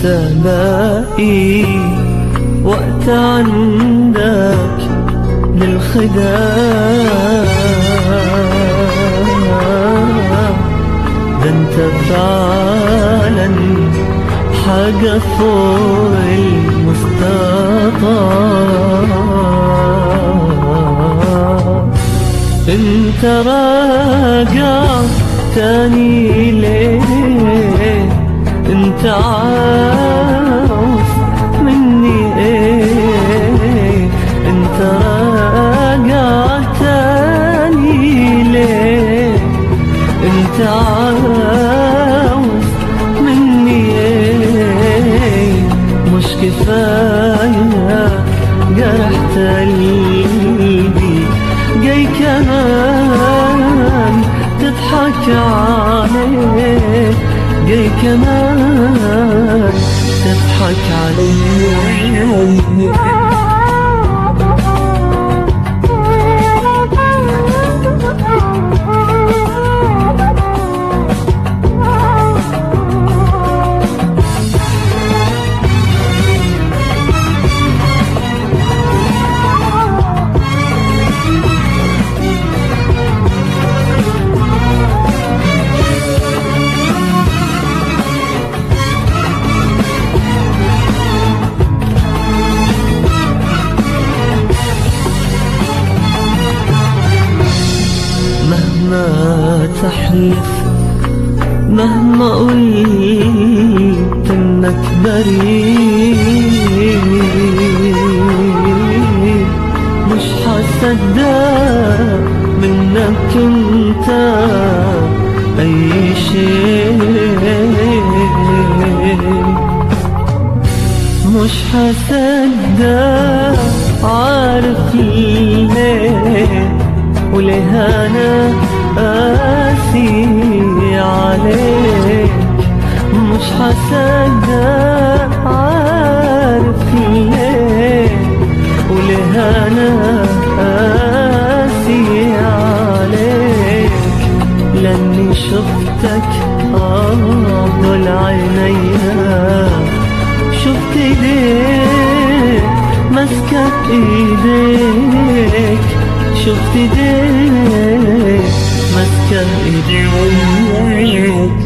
باقي وقت عندك للخداع ده انت فعلا حاجة فوق المستطاع انت راجع تاني ليه انت عاوز مني ايه انت راجع تاني ليه انت عاوز مني ايه مش كفاية جرحت قلبي جاي كمان تضحك عليه جاي كمان تضحك عليه مهما تحلف مهما قلت انك بريء مش هصدق منك انت اي شيء مش هصدق عارف ليه وليه انا قاسي عليك مش هصدق عارف ليه وليه انا قاسي عليك لاني شفتك افضل عينيا شفت ايديك ماسكة ايديك شفت ايديك ماسكة ايديك